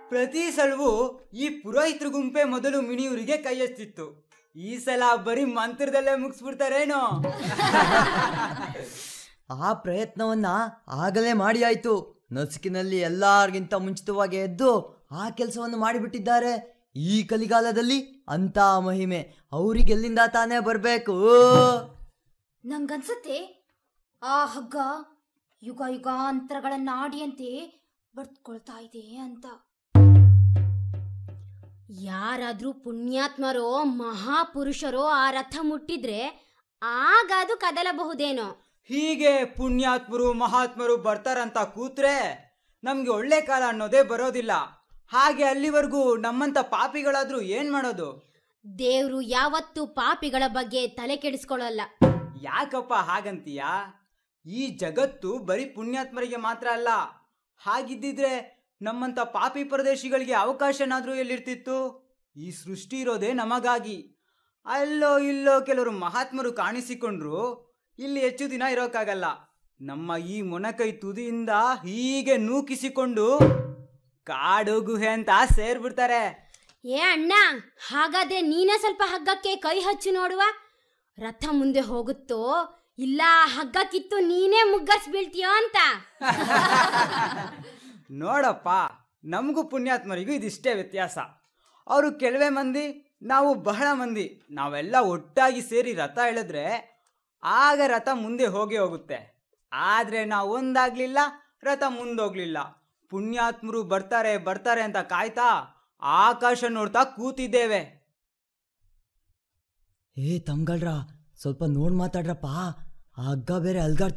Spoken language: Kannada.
ಪ್ರತಿ ಸಲವೂ ಈ ಪುರೋಹಿತರ ಗುಂಪೆ ಮೊದಲು ಮಿಣಿಯೂರಿಗೆ ಕೈ ಎತ್ತಿತ್ತು ಈ ಸಲ ಬರೀ ಮಂತ್ರದಲ್ಲೇ ಮುಗಿಸ್ಬಿಡ್ತಾರೇನೋ ಆ ಪ್ರಯತ್ನವನ್ನ ಆಗಲೇ ಮಾಡಿ ಆಯ್ತು ನಸುಕಿನಲ್ಲಿ ಎಲ್ಲಾರ್ಗಿಂತ ಮುಂಚಿತವಾಗಿ ಎದ್ದು ಆ ಕೆಲಸವನ್ನು ಮಾಡಿಬಿಟ್ಟಿದ್ದಾರೆ ಈ ಕಲಿಗಾಲದಲ್ಲಿ ಅಂತ ಮಹಿಮೆ ಅವ್ರಿಗೆಲ್ಲಿಂದ ತಾನೇ ಬರಬೇಕು ನಂಗನ್ಸತ್ತೆ ಆ ಹಗ್ಗ ಯುಗ ಯುಗಾಂತರಗಳ ನಾಡಿಯಂತೆ ಬಡ್ಕೊಳ್ತಾ ಇದೆ ಅಂತ ಯಾರಾದ್ರೂ ಪುಣ್ಯಾತ್ಮರೋ ಮಹಾಪುರುಷರೋ ಆ ರಥ ಮುಟ್ಟಿದ್ರೆ ಆಗ ಅದು ಕದಲಬಹುದೇನೋ ಹೀಗೆ ಪುಣ್ಯಾತ್ಮರು ಮಹಾತ್ಮರು ಬರ್ತಾರಂತ ಕೂತ್ರೆ ನಮ್ಗೆ ಒಳ್ಳೆ ಕಾಲ ಅನ್ನೋದೇ ಬರೋದಿಲ್ಲ ಹಾಗೆ ಅಲ್ಲಿವರೆಗೂ ನಮ್ಮಂತ ಪಾಪಿಗಳಾದ್ರೂ ಏನ್ ಮಾಡೋದು ದೇವ್ರು ಯಾವತ್ತೂ ಪಾಪಿಗಳ ಬಗ್ಗೆ ತಲೆ ಕೆಡಿಸ್ಕೊಳ್ಳಲ್ಲ ಯಾಕಪ್ಪ ಹಾಗಂತೀಯ ಈ ಜಗತ್ತು ಬರೀ ಪುಣ್ಯಾತ್ಮರಿಗೆ ಮಾತ್ರ ಅಲ್ಲ ಹಾಗಿದ್ದಿದ್ರೆ ನಮ್ಮಂತ ಪಾಪಿ ಪ್ರದೇಶಿಗಳಿಗೆ ಅವಕಾಶನಾದ್ರೂ ಎಲ್ಲಿರ್ತಿತ್ತು ಈ ಸೃಷ್ಟಿ ಇರೋದೇ ನಮಗಾಗಿ ಅಲ್ಲೋ ಇಲ್ಲೋ ಕೆಲವರು ಮಹಾತ್ಮರು ಕಾಣಿಸಿಕೊಂಡ್ರು ಇಲ್ಲಿ ಹೆಚ್ಚು ದಿನ ಇರೋಕ್ಕಾಗಲ್ಲ ನಮ್ಮ ಈ ಮೊನಕೈ ತುದಿಯಿಂದ ಹೀಗೆ ನೂಕಿಸಿಕೊಂಡು ಕಾಡು ಗುಹೆ ಅಂತ ಸೇರ್ಬಿಡ್ತಾರೆ ಏ ಅಣ್ಣ ಹಾಗಾದ್ರೆ ನೀನೇ ಸ್ವಲ್ಪ ಹಗ್ಗಕ್ಕೆ ಕೈ ಹಚ್ಚಿ ನೋಡುವ ರಥ ಮುಂದೆ ಹೋಗುತ್ತೋ ಇಲ್ಲ ಆ ಹಗ್ಗ ಕಿತ್ತು ನೀನೇ ಮುಗ್ಗರ್ಸ್ ಬೀಳ್ತೀಯೋ ಅಂತ ನೋಡಪ್ಪ ನಮಗೂ ಪುಣ್ಯಾತ್ಮರಿಗೂ ಇದಿಷ್ಟೇ ವ್ಯತ್ಯಾಸ ಅವರು ಕೆಲವೇ ಮಂದಿ ನಾವು ಬಹಳ ಮಂದಿ ನಾವೆಲ್ಲ ಒಟ್ಟಾಗಿ ಸೇರಿ ರಥ ಎಳೆದ್ರೆ ಆಗ ರಥ ಮುಂದೆ ಹೋಗೇ ಹೋಗುತ್ತೆ ಆದರೆ ನಾವು ಒಂದಾಗ್ಲಿಲ್ಲ ರಥ ಮುಂದೋಗ್ಲಿಲ್ಲ ಪುಣ್ಯಾತ್ಮರು ಬರ್ತಾರೆ ಬರ್ತಾರೆ ಅಂತ ಕಾಯ್ತಾ ಆಕಾಶ ನೋಡ್ತಾ ಕೂತಿದ್ದೇವೆ ಏ ತಮ್ಗಳ್ರ ಸ್ವಲ್ಪ ನೋಡ್ ಮಾತಾಡ್ರಪ್ಪ ಆ ಹಗ್ಗ ಬೇರೆ ಅಲ್ಗಾಡ್ತಿದೆ